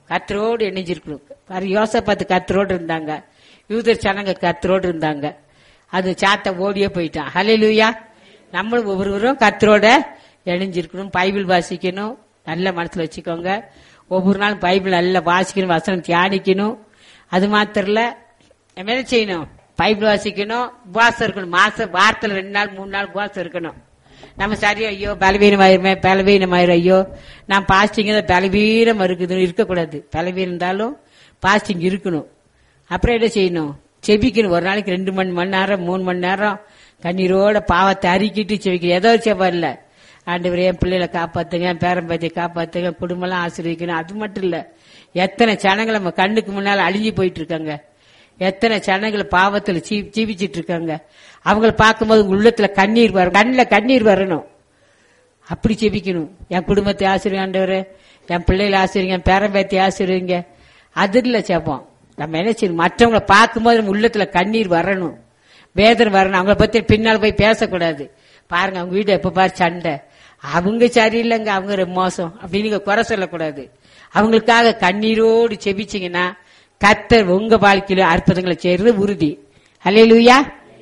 கத்தரோடு இணைஞ்சிருக்கணும் பாரு யோசப்பாத்து கத்தரோடு இருந்தாங்க யூதர் சனங்க கத்தரோடு இருந்தாங்க அது சாத்த ஓடியே போயிட்டான் ஹalleluya நம்மளும் ஒவ்வொருவரும் கத்தரோட இணைஞ்சிருக்கணும் பைபிள் வாசிக்கணும் நல்ல மனசுல வச்சுக்கோங்க ஒவ்வொரு நாளும் பைபிள் நல்லா வாசிக்கணும் வசனம் தியானிக்கணும் அது மாத்திரம் இல்ல நம்ம என்ன செய்யணும் பைபிள் வாசிக்கணும் உபவாசம் இருக்கணும் மாசம் வாரத்துல ரெண்டு நாள் மூணு நாள் உபவாசம் இருக்கணும் நம்ம சரி ஐயோ பலவீனமாயிருமே பலவீனமாயிரும் ஐயோ நான் பாஸ்டிங் தான் பலவீனம் இருக்குது இருக்கக்கூடாது பலவீனம் இருந்தாலும் பாஸ்டிங் இருக்கணும் அப்புறம் என்ன செய்யணும் செபிக்கணும் ஒரு நாளைக்கு ரெண்டு மணி மணி நேரம் மூணு மணி நேரம் கண்ணீரோட பாவத்தை அறிக்கிட்டு செபிக்கணும் ஏதோ ஒரு செபம் இல்ல ஆண்டவரே என் பிள்ளைகளை காப்பாத்துங்க என் பேரம்பத்தியை காப்பாத்துங்க குடும்பம்லாம் ஆசீர்வதிக்கணும் அது மட்டும் இல்ல எத்தனை ஜனங்கள் நம்ம கண்ணுக்கு முன்னால அழிஞ்சு போயிட்டு இருக்காங்க எத்தனை ஜனங்கள் பாவத்துல ஜீ- ஜீவிச்சிட்டு இருக்காங்க அவங்கள பார்க்கும்போது உங்க உள்ளத்துல கண்ணீர் வரும் கண்ணில் கண்ணீர் வரணும் அப்படி ஜெபிக்கணும் என் குடும்பத்தை ஆசிரியர் என் பிள்ளைகளை ஆசிரியங்க என் பேரம்பேத்தி ஆசிரியங்க அது இல்ல ஜெபம் நம்ம என்ன செய்யணும் மற்றவங்களை பார்க்கும்போது நம்ம உள்ளத்துல கண்ணீர் வரணும் வேதனை வரணும் அவங்கள பத்தி பின்னால் போய் பேசக்கூடாது பாருங்க அவங்க வீடு எப்ப பாரு சண்டை அவங்க சரியில்லைங்க அவங்க ரொம்ப மோசம் அப்படின்னு நீங்க குறை சொல்லக்கூடாது அவங்களுக்காக கண்ணீரோடு செபிச்சீங்கன்னா கத்தர் உங்க வாழ்க்கையில அற்புதங்களை செய்யறது உறுதி அல்லேலூயா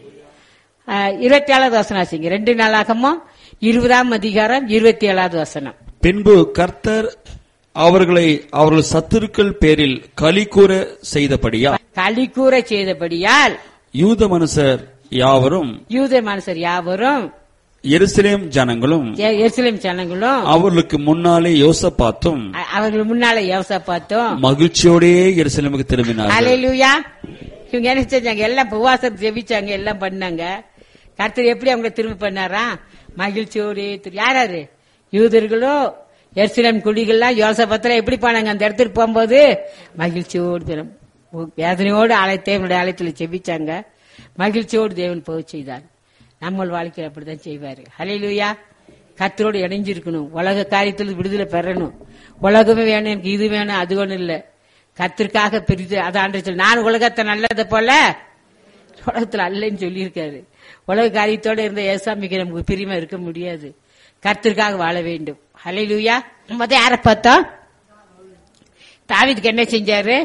இருபத்தி ஏழாவது வசனம் ஆச்சுங்க ரெண்டு நாளாகமும் இருபதாம் அதிகாரம் இருபத்தி ஏழாவது வசனம் பின்பு கர்த்தர் அவர்களை அவர்கள் சத்துருக்கள் பேரில் களி கூற செய்தபடியா களி கூற செய்தபடியால் யூத மனுஷர் யாவரும் யூத மனுஷர் யாவரும் எருசலேம் ஜனங்களும் எ- எருசலேம் ஜனங்களும் அவர்களுக்கு முன்னாலே யோசபாத்தும் அ- அவர்கள் முன்னால யோசா பார்த்தோம் மகிழ்ச்சியோடே எருசலேமுக்கு திரும்பினார்கள் அலையிலுயா இவங்க என்ன செஞ்சாங்க எல்லாம் உபவாசம் ஜெபிச்சாங்க எல்லாம் பண்ணாங்க கர்த்தர் எப்படி அவங்க திரும்ப பண்ணாரா மகிழ்ச்சியோடு திரு- யாராரு யூதர்களோ எருசலேம் குடிகள்லாம் யோசபத்திரம் எப்படி போனாங்க அந்த இடத்துக்கு போகும்போது மகிழ்ச்சியோடு தினம் வேதனையோடு ஆலய தேவனுடைய ஆலயத்தில் ஜெபிச்சாங்க மகிழ்ச்சியோடு தேவன் போக செய்தார் நம்ம வாழ்க்கையில் அப்படிதான் செய்வாரு ஹalleluya கர்த்தரோடு இணைஞ்சிருக்கணும் உலக காரியத்தில் விடுதலை பெறணும் உலகமே வேணும் எனக்கு இது வேணும் அது ஒண்ணும் இல்ல கத்திற்காக பிரித்து அதான் சொல்லி நான் உலகத்தை நல்லது போல உலகத்துல அல்லன்னு சொல்லியிருக்காரு உலக காரியத்தோட இருந்த ஏசாமிக்கு நமக்கு பிரிமா இருக்க முடியாது கர்த்தருக்காக வாழ வேண்டும் ஹalleluya முத யார பார்த்தோம் தாவீதுக்கு என்ன செஞ்சாரு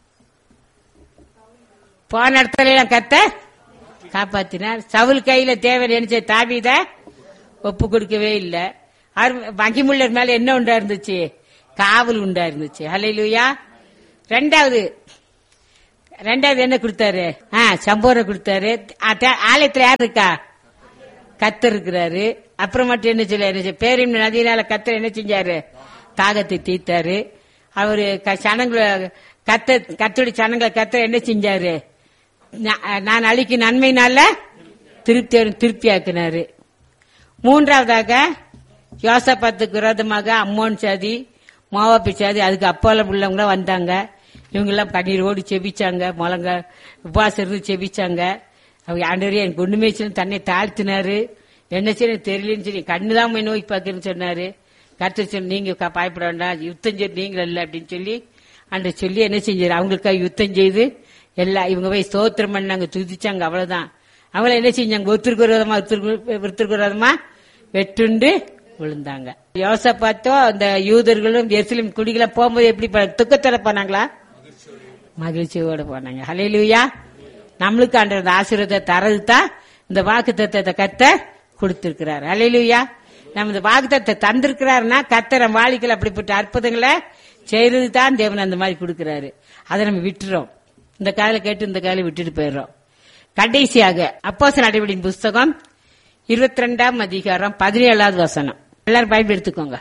போன இடத்துல எல்லாம் கத்த காப்பாத்தினார் சவுல் கையில தேவை நினைச்ச தாவீத ஒப்பு கொடுக்கவே இல்ல மகிமுள்ளர் மேல என்ன உண்டா இருந்துச்சு காவல் உண்டா இருந்துச்சு ஹalleluya ரெண்டாவது ரெண்டாவது என்ன கொடுத்தாரு ஆ சம்போரம் கொடுத்தாரு ஆ, தே- ஆலயத்துல யார் இருக்கா கத்தர் இருக்கிறாரு அப்புறம் மட்டும் என்ன சொல்ல என்ன செய்ய- பேரின் நதியினால கத்தர் என்ன செஞ்சாரு தாகத்தை தீர்த்தாரு அவரு க- சனங்களை கத்த கத்தோடைய சனங்களை கத்தர் என்ன செஞ்சாரு நா- நான் அழிக்கும் நன்மையினால திருப்தி திருப்தி ஆக்கினாரு மூன்றாவதாக யோசப்பாத்துக்கு விரோதமாக அம்மோன் சாதி மோவாப்பி சாதி அதுக்கு அப்பால உள்ளவங்க வந்தாங்க இவங்க எல்லாம் கண்ணீரோடு செபிச்சாங்க முழங்க உபவாசம் இருந்து செபிச்சாங்க அவங்க ஆண்டவரே எனக்கு ஒண்ணுமே செய்யல, தன்னை தாழ்த்தினாரு என்ன செய்ய தெரியலன்னு சொல்லி கண்ணுதான் போய் நோய் பார்க்கறேன்னு சொன்னாரு கருத்து சொல்லி நீங்க க- பயப்பட வேண்டாம் யுத்தம் செய்து நீங்கள் இல்லை அப்படின்னு சொல்லி அன்று சொல்லி என்ன செஞ்சாரு அவங்களுக்காக யுத்தம் செய்து எல்லாம் இவங்க போய் ஸ்தோத்திரம் பண்ணாங்க துதிச்சாங்க அவ்வளவுதான் அவங்கள என்ன செஞ்சாங்க ஒருத்தருக்கு விரோதமா ஒருத்தருக்கு ஒருத்தருக்கு விரோதமா வெட்டுண்டு விழுந்தாங்க யோசப்பாத்தோ அந்த யூதர்களும் எருசலேம் குடிகளும் போகும்போது எப்படி ப- துக்கத்தோட போனாங்களா மகிழ்ச்சியோட போனாங்க ஹalleluya நம்மளுக்கு அந்த ஆசீர்வாதத்தை தரது தான் இந்த வாக்கு தத்தத்தை கத்த கொடுத்திருக்கிறார் ஹalleluya நம்ம இந்த வாக்கு தத்தை தந்திருக்கிறாருன்னா கத்தர் நம்ம வாழ்க்கையில் அப்படிப்பட்ட அற்புதங்களை செய்யறது தான் தேவன் அந்த மாதிரி கொடுக்கிறாரு அதை நம்ம விட்டுறோம் இந்த காலையில கேட்டு இந்த காலையில விட்டுட்டு போயிடுறோம் கடைசியாக அப்போஸ் நடவடிக்கையின் புஸ்தகம் இருபத்தி ரெண்டாம் அதிகாரம் பதினேழாவது வசனம் எல்லாரும் பைபிள் எடுத்துக்கோங்க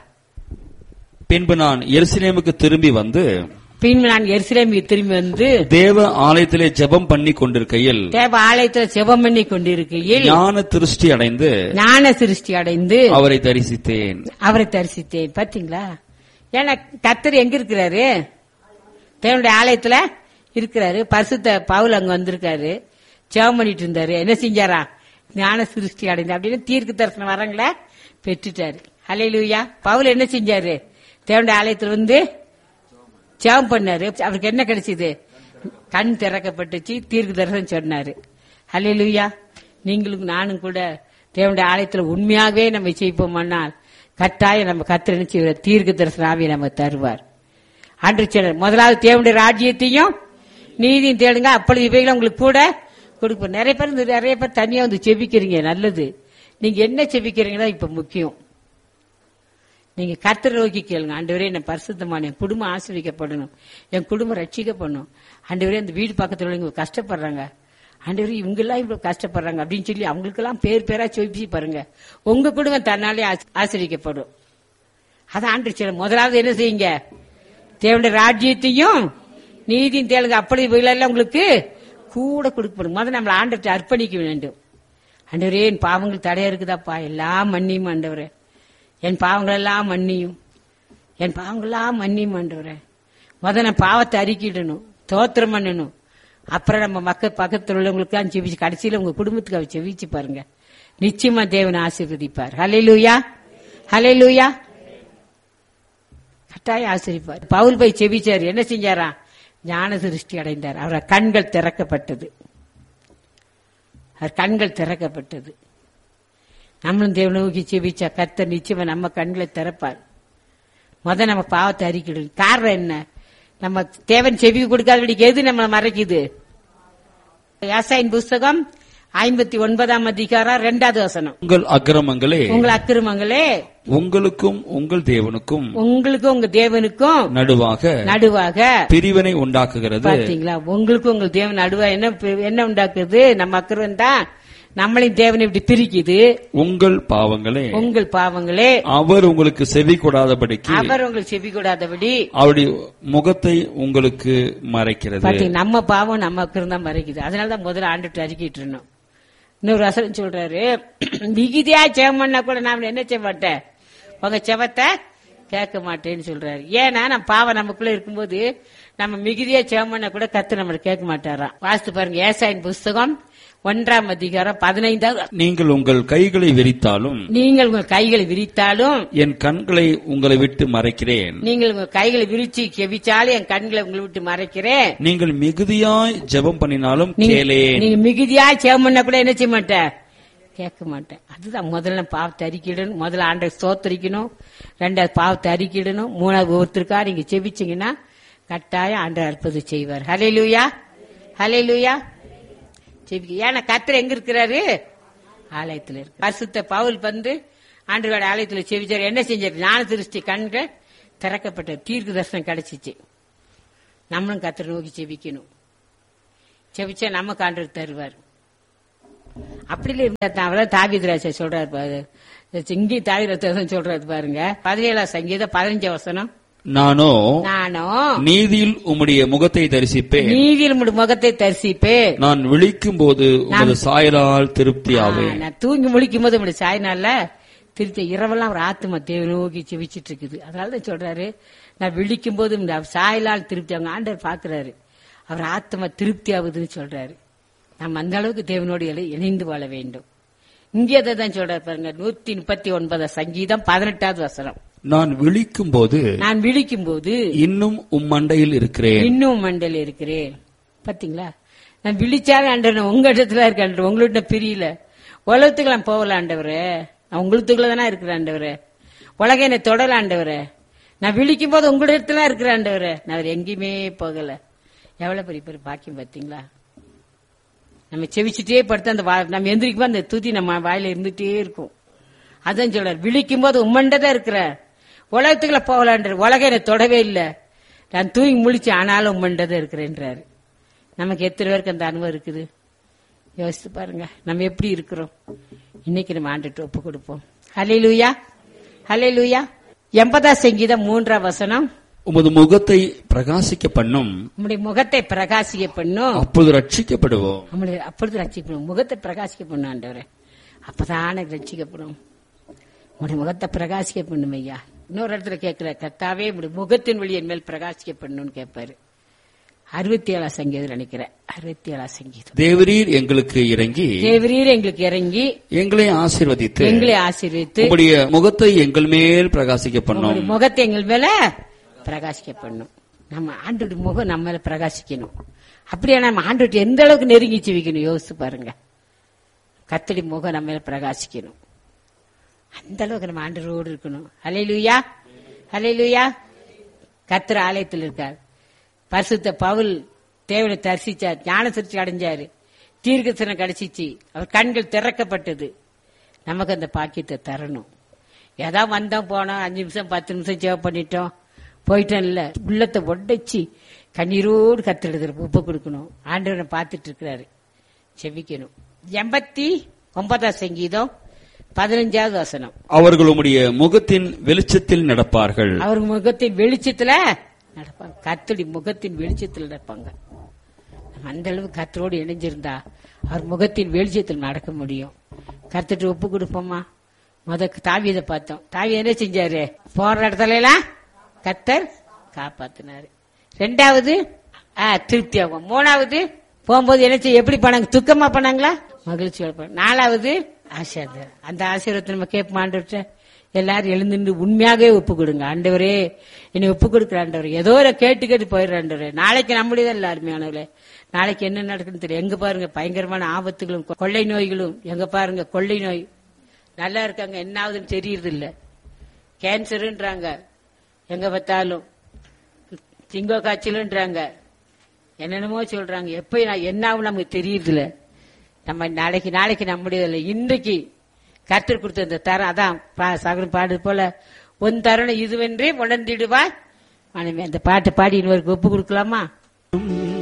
பின்பு நான் எருசலேமுக்கு திரும்பி வந்து பின்பு நான் எருசலேமுக்கு திரும்பி வந்து தேவ ஆலயத்திலே ஜெபம் பண்ணி கொண்டிருக்கையில் தேவ ஆலயத்தில் செபம் பண்ணி கொண்டிருக்கையில் ஞான திருஷ்டி அடைந்து ஞான சிருஷ்டி அடைந்து அவரை தரிசித்தேன் அவரை தரிசித்தேன் பாத்தீங்களா ஏன்னா கத்தர் எங்க இருக்கிறாரு தேவனுடைய ஆலயத்துல இருக்கிறாரு பரிசுத்த பவுல் அங்க வந்திருக்காரு ஜெபம் பண்ணிட்டு இருந்தாரு என்ன செஞ்சாரா ஞான சிருஷ்டி அடைந்து அப்படின்னு தீர்க்க தரிசனம் வரங்கள பெற்றுட்டாரு ஹalleluya பவுல் என்ன செஞ்சாரு தேவனுடைய ஆலயத்துல வந்து ஜெபம் பண்ணாரு அவருக்கு என்ன கிடைச்சது கண் திறக்கப்பட்டுச்சு தீர்க்க தரிசனம் சொன்னாரு ஹalleluya நீங்களும் நானும் கூட தேவனுடைய ஆலயத்துல உண்மையாகவே நம்ம செய்வோமானால் கட்டாயம் நம்ம கத்திர தீர்க்க தரிசன ஆவியை நம்ம தருவார் அன்று சிலர் முதலாவது தேவனுடைய ராஜ்யத்தையும் நீதியும் தேடுங்க அப்பொழுது இவைகளை உங்களுக்கு கூட கொடுப்போம் நிறைய பேர் இந்த நிறைய பேர் தனியா வந்து செபிக்கிறீங்க நல்லது நீங்க என்ன செபிக்கிறீங்களோ இப்ப முக்கியம் நீங்க கர்த்தரை நோக்கி கேளுங்க ஆண்டவரே என்ன பரிசுத்தமான என் குடும்பம் ஆசிரியக்கப்படணும் என் குடும்பம் ரட்சிக்கப்படணும் ஆண்டவரே அந்த வீடு பக்கத்துல உள்ளவங்க கஷ்டப்படுறாங்க ஆண்டவரே இவங்கெல்லாம் இவ்வளவு கஷ்டப்படுறாங்க அப்படின்னு சொல்லி அவங்களுக்கெல்லாம் பேர் பேரா சொல்லி பாருங்க உங்க குடும்பம் தன்னாலே ஆசி- ஆசீர்வதிக்கப்படும் அதான் ஆண்டு சில முதலாவது என்ன செய்யுங்க தேவனுடைய ராஜ்யத்தையும் நீதியும் தேளுங்க அப்படி இவைகளெல்லாம் உங்களுக்கு கூட கொடுக்கப்படும் முதல்ல நம்மளை ஆண்டவர்கிட்ட அர்ப்பணிக்க வேண்டும் ஆண்டவரே என் பாவங்கள் தடையா இருக்குதாப்பா எல்லாம் மன்னியும் ஆண்டவரே என் பாவங்கள் எல்லாம் மன்னியும் என் பாவங்கள் எல்லாம் மன்னியும் ஆண்டவரே முதல்ல நான் பாவத்தை அறிக்கிடணும் தோத்திரம் பண்ணணும் அப்புறம் நம்ம மக்கள் பக்கத்தில் உள்ளவங்களுக்கெல்லாம் செவிச்சு கடைசியில உங்க குடும்பத்துக்கு அவர் செவிச்சு பாருங்க நிச்சயமா தேவன் ஆசீர்வதிப்பார் ஹalleluya ஹalleluya கட்டாயம் ஆசிரிப்பார் பவுல் போய் செவிச்சார் என்ன செஞ்சாரா ஞான திருஷ்டி அடைந்தார் அவர் கண்கள் திறக்கப்பட்டது அவர் கண்கள் திறக்கப்பட்டது நம்மளும் தேவனை நோக்கி செவிச்சா கர்த்தர் நிச்சயமா நம்ம கண்களை திறப்பார் முத நம்ம பாவத்தை அறிக்கிடும் காரணம் என்ன நம்ம தேவன் செவி கொடுக்காதபடிக்கு எது நம்மளை மறைக்குது யாசாயின் புஸ்தகம் ஐம்பத்தி ஒன்பதாம் அதிகாரம் ரெண்டாவது வசனம் உங்கள் அக்கிரமங்களே உங்கள் அக்கிரமங்களே உங்களுக்கும் உங்கள் தேவனுக்கும் உங்களுக்கும் உங்க தேவனுக்கும் நடுவாக நடுவாக பிரிவினை உண்டாக்குகிறது பாத்தீங்களா உங்களுக்கு உங்க தேவன் நடுவா என்ன பி- என்ன உண்டாக்குது நம்ம அக்கறம் தான் நம்மளையும் தேவனை இப்படி பிரிக்குது உங்கள் பாவங்களே உங்கள் பாவங்களே அவர் உங்களுக்கு செவி கொடாதபடிக்கு அவர் உங்களுக்கு செவி கூடாதபடி அவருடைய முகத்தை உங்களுக்கு மறைக்கிறது பாத்தீங்க நம்ம பாவம் நம்ம அக்கறம் தான் மறைக்குது அதனாலதான் முதல்ல ஆண்டுட்டு அறிக்கிட்டு இருந்தோம் இன்னொரு வசனம் சொல்றாரு மிகுதியா ஜெபம் பண்ணா கூட நான் என்ன செய்ய மாட்டேன் உங்க செவத்தை கேட்க மாட்டேன்னு சொல்றாரு ஏன்னா நம்ம பாவம் நமக்குள்ள இருக்கும்போது நம்ம மிகுதியா ஜெபம் பண்ணா கூட கத்து நம்மள கேட்க மாட்டாராம் வாசித்து பாருங்க ஏசாயின் புஸ்தகம் ஒன்றாம் அதிகாரம் பதினைந்தாவது நீங்கள் உங்கள் கைகளை விரித்தாலும் நீங்கள் உங்கள் கைகளை விரித்தாலும் என் கண்களை உங்களை விட்டு மறைக்கிறேன் நீங்கள் உங்கள் கைகளை விரிச்சு கெவிச்சாலும் என் கண்களை உங்களை விட்டு மறைக்கிறேன் நீங்கள் மிகுதியாய் ஜெபம் பண்ணினாலும் நீங்க- கேளேன் நீங்க மிகுதியா ஜெபம் பண்ணா கூட என்ன செய்ய மாட்டேன் கேட்க மாட்டேன் அதுதான் முதல்ல பாவத்தை அறிக்கிடணும் முதல்ல ஆண்டை ஸ்தோத்தரிக்கணும் ரெண்டாவது பாவத்தை அறிக்கிடணும் மூணாவது ஒருத்தருக்கா நீங்க செபிச்சீங்கன்னா கட்டாயம் ஆண்டை அற்புதம் செய்வார் ஹலே லூயா ஹலே லூயா செபிக்க ஏன்னா கத்தர் எங்க இருக்கிறாரு ஆலயத்துல இருக்கு பரிசுத்த பவுல் வந்து ஆண்டவரோட ஆலயத்துல செவிச்சார் என்ன செஞ்சார் ஞான திருஷ்டி கண்கள் திறக்கப்பட்ட தீர்க்கு தரிசனம் கிடைச்சிச்சு நம்மளும் கத்தரை நோக்கி செபிக்கணும் செபிச்சா நமக்கு ஆண்டவர் தருவார் அப்படி இருந்தா தான் அவர்தான் தாவிதராஜ சொல்றாரு பாரு இங்கே தாவிரத்தான் சொல்றாரு பாருங்க பதினேழாம் சங்கீதம் பதினஞ்சு வசனம் நானோ நானும் நீதியில் உம்முடைய முகத்தை தரிசிப்பேன் நீதியில் உம்முடைய முகத்தை தரிசிப்பு நான் விழிக்கும் போது உமது சாயலால் திருப்தியாவேன் நான் தூங்கி முழிக்கும் போது உங்களுடைய சாய்நாள்ல திருத்த இரவெல்லாம் ஒரு ஆத்மா தேவ நோக்கி செவிச்சிட்டு இருக்குது அதனாலதான் சொல்றாரு நான் விழிக்கும் போது இந்த சாயலால் திருப்தி அவங்க ஆண்டவர் பாக்குறாரு அவர் ஆத்மா திருப்தி ஆகுதுன்னு சொல்றாரு நம்ம அந்த அளவுக்கு தேவனோடு இணை- இணைந்து வாழ வேண்டும் இங்கே அதை தான் சொல்றாரு பாருங்க நூத்தி முப்பத்தி ஒன்பது சங்கீதம் பதினெட்டாவது வசனம் நான் விழிக்கும் போது நான் விழிக்கும் போது இன்னும் உம் மண்டையில் இருக்கிறேன் இன்னும் மண்டல இருக்கிறேன் பாத்தீங்களா நான் விழிச்சாலே ஆண்டவர் உங்க இடத்துல இருக்க ஆண்டவர் உங்கள்ட்ட பிரியல உலகத்துக்கு நான் போகல ஆண்டவரே நான் உங்களுக்குள்ள தானே இருக்கிற ஆண்டவரே உலக என்னை தொடல ஆண்டவரே நான் விழிக்கும் போது உங்க இடத்துல இருக்கிற ஆண்டவரே நான் வேற எங்கேயுமே போகல எவ்வளவு பெரிய பெரிய பாக்கியம் பாத்தீங்களா நம்ம செவிச்சுட்டே படுத்து அந்த வா- நம்ம எந்திரிக்கும் போது அந்த துதி நம்ம வாயில இருந்துட்டே இருக்கும் அதான் சொல்றார் விழிக்கும் போது உம்மண்டதான் இருக்கிற உலகத்துக்குள்ள போகலான்ற உலகம் என்னை தொடவே இல்லை நான் தூங்கி முழிச்சு ஆனாலும் உம்மண்டதான் இருக்கிறேன்றாரு நமக்கு எத்தனை பேருக்கு அந்த அனுபவம் இருக்குது யோசித்து பாருங்க நம்ம எப்படி இருக்கிறோம் இன்னைக்கு நம்ம ஆண்டுட்டு ஒப்பு கொடுப்போம் ஹலே லூயா ஹலே லூயா எண்பதாம் சங்கீதம் மூன்றாம் வசனம் உமது முகத்தை பிரகாசிக்க பண்ணும் நம்முடைய முகத்தை பிரகாசிக்க பண்ணும் அப்பொழுது ரட்சிக்கப்படுவோம் நம்மளை அப்பொழுது ரட்சிக்கணும் முகத்தை பிரகாசிக்க பண்ணும் ஆண்டவரே அப்பதானே ரட்சிக்கப்படும் உங்களுடைய முகத்தை பிரகாசிக்க பண்ணும் ஐயா இன்னொரு இடத்துல கேட்கிற கத்தாவே உங்களுடைய முகத்தின் வழி என் மேல் பிரகாசிக்க பண்ணணும்னு கேட்பாரு அறுபத்தி ஏழாம் சங்கீதம் நினைக்கிறேன் அறுபத்தி ஏழாம் சங்கீதம் தேவரீர் எங்களுக்கு இறங்கி தேவரீர் எங்களுக்கு இறங்கி எங்களை ஆசீர்வதித்து எங்களை ஆசீர்வித்து உம்முடைய முகத்தை எங்கள் மேல் பிரகாசிக்க பண்ணும் உங்களுடைய முகத்தை எங்கள் மேல பிரகாசிக்க பண்ணும் நம்ம ஆண்டோட முகம் நம்ம மேல பிரகாசிக்கணும் அப்படியே நம்ம ஆண்டோட எந்த அளவுக்கு நெருங்கி ஜீவிக்கணும் யோசிச்சு பாருங்க கத்தடி முகம் நம்ம மேல பிரகாசிக்கணும் அந்த அளவுக்கு நம்ம ஆண்டரோடு இருக்கணும் ஹலே லூயா ஹலே லூயா கத்திர ஆலயத்தில் இருக்கார் பரிசுத்த பவுல் தேவனை தரிசிச்சார் ஞான சிரிச்சு அடைஞ்சாரு தீர்க்கசனம் கிடைச்சிச்சு அவர் கண்கள் திறக்கப்பட்டது நமக்கு அந்த பாக்கியத்தை தரணும் ஏதா வந்தோம் போனோம் அஞ்சு நிமிஷம் பத்து நிமிஷம் சேவ் பண்ணிட்டோம் போயிட்டோம் இல்ல உள்ளத்தை ஒடைச்சி கண்ணீரோடு கத்திடுது உப்பு கொடுக்கணும் ஆண்டவனை பார்த்துட்டு இருக்கிறாரு செவிக்கணும் எண்பத்தி ஒன்பதாம் சங்கீதம் பதினஞ்சாவது வசனம் அவர்கள் உம்முடைய முகத்தின் வெளிச்சத்தில் நடப்பார்கள் அவர் முகத்தின் வெளிச்சத்துல நடப்பாங்க கத்தடி முகத்தின் வெளிச்சத்தில் நடப்பாங்க நம்ம அந்த அளவு கத்தரோடு இணைஞ்சிருந்தா அவர் முகத்தின் வெளிச்சத்தில் நடக்க முடியும் கத்துட்டு ஒப்பு கொடுப்போமா முத தாவியதை பார்த்தோம் தாவி என்ன செஞ்சாரு போற இடத்துல எல்லாம் கத்தர் காப்பாத்தினாரு ரெண்டாவது ஆ, திருப்தி ஆகும் மூணாவது போகும்போது என்ன செய்ய எப்படி பண்ணாங்க துக்கமா பண்ணாங்களா மகிழ்ச்சியோட பண்ணாங்க. நாலாவது ஆசீர்வாதம் அந்த ஆசீர்வாதத்தை நம்ம கேட்போம் ஆண்டவர்கிட்ட எல்லாரும் எழுந்துட்டு உண்மையாகவே ஒப்பு கொடுங்க ஆண்டவரே என்னை ஒப்பு கொடுக்குற ஆண்டவர் ஏதோ ஒரு கேட்டு கேட்டு போயிடுற ஆண்டவரே நாளைக்கு நம்மளுதான் எல்லாருமே ஆனவர்களே நாளைக்கு என்ன நடக்குன்னு தெரியும் எங்க பாருங்க பயங்கரமான ஆபத்துகளும் கொள்ளை நோய்களும் எங்க பாருங்க கொள்ளை நோய் நல்லா இருக்காங்க என்ன ஆகுதுன்னு தெரியறது இல்ல கேன்சருன்றாங்க எங்க பார்த்தாலும் திங்கோ காய்ச்சலுன்றாங்க என்னென்னமோ சொல்றாங்க எப்ப நான் என்ன ஆகும் நமக்கு தெரியுதுல நம்ம நாளைக்கு நாளைக்கு நம்முடையதில்லை இன்றைக்கு கற்றுக் கொடுத்த இந்த தரம் அதான் பா- சகலம் பாடு போல உன் தருணம் இதுவென்றே உணர்ந்திடுவாய் மனைவி அந்த பாட்டு பாடி இன்னொருக்கு ஒப்பு கொடுக்கலாமா